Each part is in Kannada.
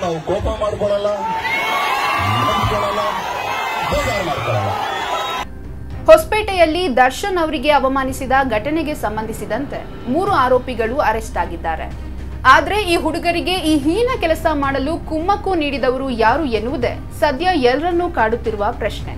ನಾವು ಕೋಪ ಮಾಡ್ಕೊಳಲ್ಲ ನಂಬ್ಕೊಳಲ್ಲ ಬೇಜಾರು ಮಾಡ್ಕೊಳಲ್ಲ ಹೊಸಪೇಟೆಯಲ್ಲಿ ದರ್ಶನ್ ಅವರಿಗೆ ಅವಮಾನಿಸಿದ ಘಟನೆಗೆ ಸಂಬಂಧಿಸಿದಂತೆ ಮೂರು ಆರೋಪಿಗಳು ಅರೆಸ್ಟ್ ಆಗಿದ್ದಾರೆ ಆದ್ರೆ ಈ ಹುಡುಗರಿಗೆ ಈ ಹೀನ ಕೆಲಸ ಮಾಡಲು ಕುಮ್ಮಕ್ಕು ನೀಡಿದವರು ಯಾರು ಎನ್ನುವುದೇ ಸದ್ಯ ಎಲ್ಲರನ್ನೂ ಕಾಡುತ್ತಿರುವ ಪ್ರಶ್ನೆ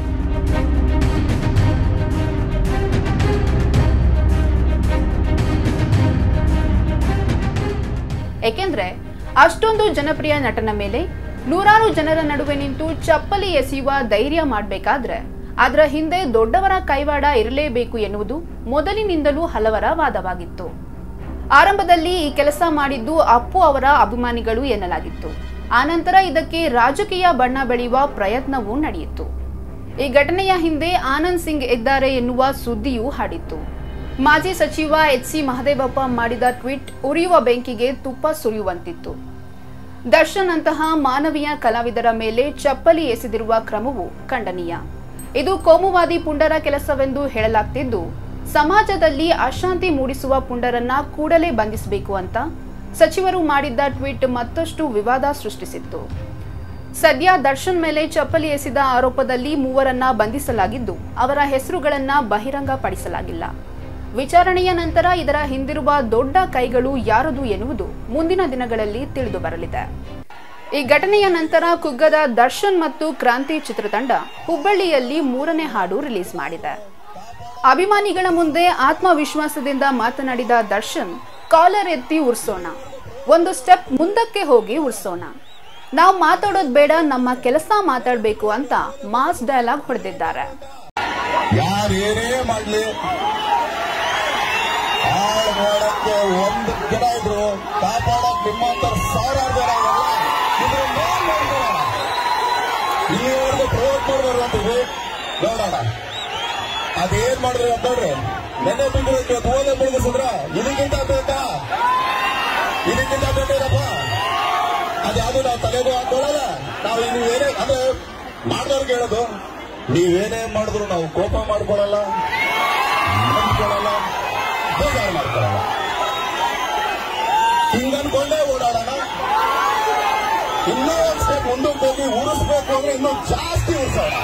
ಏಕೆಂದ್ರೆ ಅಷ್ಟೊಂದು ಜನಪ್ರಿಯ ನಟನ ಮೇಲೆ ನೂರಾರು ಜನರ ನಡುವೆ ನಿಂತು ಚಪ್ಪಲಿ ಎಸೆಯುವ ಧೈರ್ಯ ಮಾಡಬೇಕಾದ್ರೆ ಅದರ ಹಿಂದೆ ದೊಡ್ಡವರ ಕೈವಾಡ ಇರಲೇಬೇಕು ಎನ್ನುವುದು ಮೊದಲಿನಿಂದಲೂ ಹಲವರ ವಾದವಾಗಿತ್ತು ಆರಂಭದಲ್ಲಿ ಈ ಕೆಲಸ ಮಾಡಿದ್ದು ಅಪ್ಪು ಅವರ ಅಭಿಮಾನಿಗಳು ಎನ್ನಲಾಗಿತ್ತು ಆನಂತರ ಇದಕ್ಕೆ ರಾಜಕೀಯ ಬಣ್ಣ ಬೆಳೆಯುವ ಪ್ರಯತ್ನವೂ ನಡೆಯಿತು ಈ ಘಟನೆಯ ಹಿಂದೆ ಆನಂದ್ ಸಿಂಗ್ ಇದ್ದಾರೆ ಎನ್ನುವ ಸುದ್ದಿಯೂ ಹರಡಿತ್ತು ಮಾಜಿ ಸಚಿವ ಎಚ್ ಸಿ ಮಹದೇವಪ್ಪ ಮಾಡಿದ ಟ್ವೀಟ್ ಉರಿಯುವ ಬೆಂಕಿಗೆ ತುಪ್ಪ ಸುರಿಯುವಂತಿತ್ತು ದರ್ಶನ್ ಅಂತಹ ಮಾನವೀಯ ಕಲಾವಿದರ ಮೇಲೆ ಚಪ್ಪಲಿ ಎಸೆದಿರುವ ಕ್ರಮವು ಖಂಡನೀಯ ಇದು ಕೋಮುವಾದಿ ಪುಂಡರ ಕೆಲಸವೆಂದು ಹೇಳಲಾಗ್ತಿದ್ದು ಸಮಾಜದಲ್ಲಿ ಅಶಾಂತಿ ಮೂಡಿಸುವ ಪುಂಡರನ್ನ ಕೂಡಲೇ ಬಂಧಿಸಬೇಕು ಅಂತ ಸಚಿವರು ಮಾಡಿದ್ದ ಟ್ವೀಟ್ ಮತ್ತಷ್ಟು ವಿವಾದ ಸೃಷ್ಟಿಸಿತ್ತು ಸದ್ಯ ದರ್ಶನ್ ಮೇಲೆ ಚಪ್ಪಲಿ ಎಸೆದ ಆರೋಪದಲ್ಲಿ ಮೂವರನ್ನ ಬಂಧಿಸಲಾಗಿದ್ದು ಅವರ ಹೆಸರುಗಳನ್ನ ಬಹಿರಂಗಪಡಿಸಲಾಗಿಲ್ಲ ವಿಚಾರಣೆಯ ನಂತರ ಇದರ ಹಿಂದಿರುವ ದೊಡ್ಡ ಕೈಗಳು ಯಾರದು ಎನ್ನುವುದು ಮುಂದಿನ ದಿನಗಳಲ್ಲಿ ತಿಳಿದು ಬರಲಿದೆ ಈ ಘಟನೆಯ ನಂತರ ಕುಗ್ಗದ ದರ್ಶನ್ ಮತ್ತು ಕ್ರಾಂತಿ ಚಿತ್ರತಂಡ ಹುಬ್ಬಳ್ಳಿಯಲ್ಲಿ ಮೂರನೇ ಹಾಡು ರಿಲೀಸ್ ಮಾಡಿದೆ ಅಭಿಮಾನಿಗಳ ಮುಂದೆ ಆತ್ಮವಿಶ್ವಾಸದಿಂದ ಮಾತನಾಡಿದ ದರ್ಶನ್ ಕಾಲರ್ ಎತ್ತಿ ಉರ್ಸೋಣ ಒಂದು ಸ್ಟೆಪ್ ಮುಂದಕ್ಕೆ ಹೋಗಿ ಉರ್ಸೋಣ ನಾವು ಮಾತಾಡೋದು ಬೇಡ ನಮ್ಮ ಕೆಲಸ ಮಾತಾಡಬೇಕು ಅಂತ ಮಾಸ್ ಡೈಲಾಗ್ ಹೊಡೆದಿದ್ದಾರೆ ಯಾರೇನೇ ಮಾಡ್ಲಿ ಹಾಳು ಮಾಡಕ್ಕೆ ಒಂದು ಜನ ಇದ್ರು ಕಾಪಾಡಕ್ ನಿಮ್ಮಂತರ ಸಾವಿರಾರು ಜನ ಇದಾರಲ್ಲ, ಇದ್ರ ಮೇಲ್ ನೋಡ್ಕೊಳ್ಳೋಣ. ಇಲ್ಲಿವರೆಗೂ ಪ್ರಯೋಗ ಮಾಡಿದ್ರು ಅಂತೀವಿ ನೋಡೋಣ ಅದೇನ್ ಮಾಡಿದ್ರು ಅಂತ ನೋಡ್ರಿ ನೆನೆ ಬಿದ್ದಿರೋಕೆ ಓಲೆ ಮುಳುಗಿಸಿದ್ರ ಇದಕ್ಕಿಂತ ಬೇಕಾ ಇದಕ್ಕಿಂತ ಬೇಕಾರಪ್ಪ ಅದ್ಯಾವುದು ನಾವು ತಲೆಗೂ ಹಾಕೊಳ್ಳಲ್ಲ ನಾವು ಇನ್ನು ಏನೇ ಅದೇ ಮಾಡಿದವ್ರಿಗೆ ಹೇಳೋದು ನೀವೇನೇ ಮಾಡಿದ್ರು ನಾವು ಕೋಪ ಮಾಡ್ಕೊಳಲ್ಲ ನಂಬ್ಕೊಳಲ್ಲ ಬೇಜಾರು ಮಾಡ್ಕೊಳಲ್ಲ ಹಿಂಗನ್ಕೊಂಡೇ ಓಡಾಡೋಣ ಇನ್ನೂ ಒಂದ್ ಸ್ಟೆಪ್ ಮುಂದಕ್ಕೆ ಹೋಗಿ ಉಳಿಸ್ಬೇಕು ಅಂದ್ರೆ ಇನ್ನೂ ಜಾಸ್ತಿ ಉಳಿಸೋಣ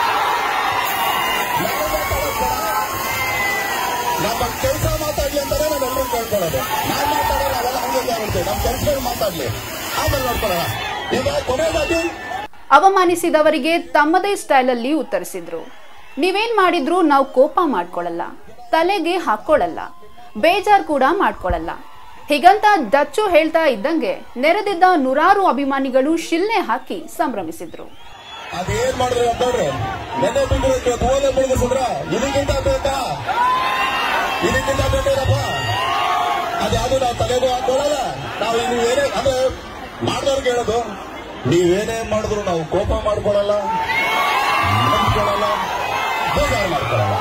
ನಮ್ಮ ಕೆಲಸ ಮಾತಾಡ್ಲಿ ಅಂತಾನೆ ನಾನು ಎಲ್ಲರೂ ಕೇಳ್ಕೊಳ್ಳೋದು ನಾನ್ ಮಾತಾಡಲ್ಲ ಅವೆಲ್ಲ ಹಂಗೆ ಆಗುತ್ತೆ ನಮ್ಮ ಕೆಲಸಗಳು ಮಾತಾಡ್ಲಿ ಆಮೇಲೆ ನೋಡ್ಕೊಳ್ಳೋಣ ಈಗ ಕೊನೆಯದಾಗಿ ಅವಮಾನಿಸಿದವರಿಗೆ ತಮ್ಮದೇ ಸ್ಟೈಲಲ್ಲಿ ಉತ್ತರಿಸಿದ್ರು ನೀವೇನ್ ಮಾಡಿದ್ರು ನಾವು ಕೋಪ ಮಾಡ್ಕೊಳ್ಳಲ್ಲ ತಲೆಗೆ ಹಾಕೊಳ್ಳಲ್ಲ ಬೇಜಾರ್ ಕೂಡ ಮಾಡ್ಕೊಳ್ಳಲ್ಲ ಹೀಗಂತ ಡಚ್ಚು ಹೇಳ್ತಾ ಇದ್ದಂಗೆ ನೆರೆದಿದ್ದ ನೂರಾರು ಅಭಿಮಾನಿಗಳು ಶಿಲ್ಲೆ ಹಾಕಿ ಸಂಭ್ರಮಿಸಿದ್ರು ಅದೇನ್ ಮಾಡಿದ್ರು ಅಂತ ನೋಡ್ರಿ ನೆನೆ ಬಿದ್ದಿರೋಕೆ ಓಲೆ ಮುಳುಗಿಸಿದ್ರ ಇದಕ್ಕಿಂತ ಬೇಕಾ ಇದಕ್ಕಿಂತ ಬೇಕಾರಪ್ಪ ಅದ್ಯಾವುದು ನಾವು ತಲೆಗೂ ಹಾಕೊಳ್ಳಲ್ಲ ನಾವು ಇನ್ನು ಏನೇ ಅಂದ್ರೆ ಮಾಡಿದವ್ರಿಗೆ ಹೇಳೋದು ನೀವೇನೇ ಮಾಡಿದ್ರು ನಾವು ಕೋಪ ಮಾಡ್ಕೊಳಲ್ಲ ನಂಬ್ಕೊಳಲ್ಲ ಬೇಜಾರು ಮಾಡ್ಕೊಳಲ್ಲ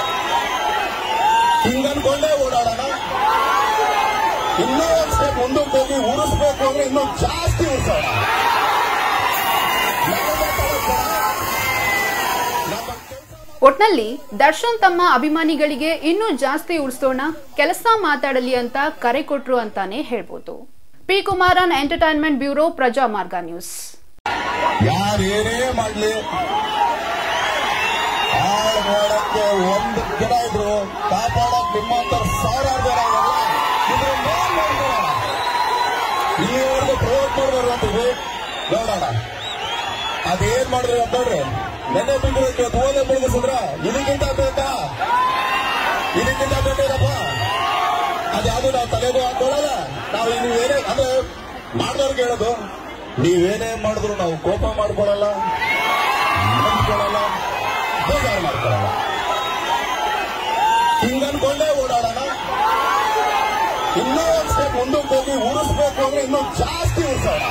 ಹಿಂಗನ್ಕೊಂಡೇ ಓಡಾಡೋಣ ಇನ್ನೂ ಒಂದ್ ಸ್ಟೆಪ್ ಮುಂದಕ್ಕೆ ಹೋಗಿ ಉಳಿಸ್ಬೇಕು ಅಂದ್ರೆ ಇನ್ನೂ ಜಾಸ್ತಿ ಉಳಿಸೋಣ ಒಟ್ನಲ್ಲಿ ದರ್ಶನ್ ತಮ್ಮ ಅಭಿಮಾನಿಗಳಿಗೆ ಇನ್ನೂ ಜಾಸ್ತಿ ಉಳಿಸೋಣ ಕೆಲಸ ಮಾತಾಡಲಿ ಅಂತ ಕರೆ ಕೊಟ್ರು ಅಂತಾನೆ ಹೇಳ್ಬೋದು P Kumaran entertainment bureau Prajamarga news ಯಾರೇನೇ ಮಾಡ್ಲಿ ಹಾಳು ಮಾಡಕ್ಕೆ ಒಂದು ಜನ ಇದ್ರು ಕಾಪಾಡಕ್ ನಿಮ್ಮಂತರ ಸಾವಿರಾರು ಜನ ಇದಾರಲ್ಲ, ಇದ್ರ ಮೇಲ್ ನೋಡ್ಕೊಳ್ಳೋಣ. ಇಲ್ಲಿವರೆಗೂ ಪ್ರಯೋಗ ಮಾಡಿದ್ರು ಅಂತೀವಿ ನೋಡೋಣ ಅದೇನ್ ಮಾಡಿದ್ರು ಅಂತ ನೋಡ್ರಿ ನೆನೆ ಬಿದ್ದಿರೋಕೆ ಓಲೆ ಮುಳುಗಿಸಿದ್ರ ಇದಕ್ಕಿಂತ ಬೇಕಾ ಇದಕ್ಕಿಂತ ಬೇಕಾರಪ್ಪ ಅದ್ಯಾವುದು ನಾವು ತಲೆಗೂ ಹಾಕೊಳ್ಳಲ್ಲ ನಾವು ಇನ್ನು ಏನೇ ಅದೇ ಮಾಡಿದವ್ರಿಗೆ ಹೇಳೋದು ನೀವೇನೇ ಮಾಡಿದ್ರು ನಾವು ಕೋಪ ಮಾಡ್ಕೊಳಲ್ಲ ನಂಬ್ಕೊಳಲ್ಲ ಬೇಜಾರು ಮಾಡ್ಕೊಳಲ್ಲ ಹಿಂಗನ್ಕೊಂಡೇ ಓಡಾಡೋಣ ಇನ್ನೂ ಒಂದ್ ಸ್ಟೆಪ್ ಮುಂದಕ್ಕೆ ಹೋಗಿ ಉಳಿಸ್ಬೇಕು ಅಂದ್ರೆ ಇನ್ನೂ ಜಾಸ್ತಿ ಉಳಿಸೋಣ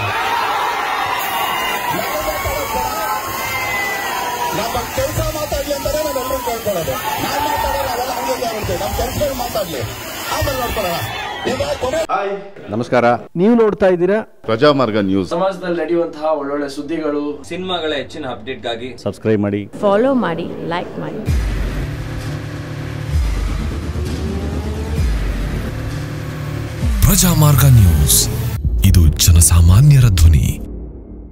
ನಮ್ಮ ಕೆಲಸ ಮಾತಾಡ್ಲಿ ಅಂತಾನೆ ನಾನು ಎಲ್ಲರೂ ಕೇಳ್ಕೊಳ್ಳೋದು ನಾನ್ ಮಾತಾಡಲ್ಲ ಅವೆಲ್ಲ ಹಂಗೆ ಆಗುತ್ತೆ ನಮ್ಮ ಕೆಲಸಗಳು ಮಾತಾಡ್ಲಿ ಆಮೇಲೆ ನೋಡ್ಕೊಳ್ಳೋಣ ಈಗ ಕೊನೆ ನಮಸ್ಕಾರ ನೀವು ನೋಡ್ತಾ ಇದ್ದೀರಾ ಪ್ರಜಾಮಾರ್ಗ ನ್ಯೂಸ್ ಸಮಾಜದಲ್ಲಿ ನಡೆಯುವಂತಹ ಒಳ್ಳೊಳ್ಳೆ ಸುದ್ದಿಗಳು ಸಿನಿಮಾಗಳ ಹೆಚ್ಚಿನ ಅಪ್ಡೇಟ್ಗಾಗಿ ಸಬ್ಸ್ಕ್ರೈಬ್ ಮಾಡಿ ಫಾಲೋ ಮಾಡಿ ಲೈಕ್ ಮಾಡಿ ಪ್ರಜಾಮಾರ್ಗ ನ್ಯೂಸ್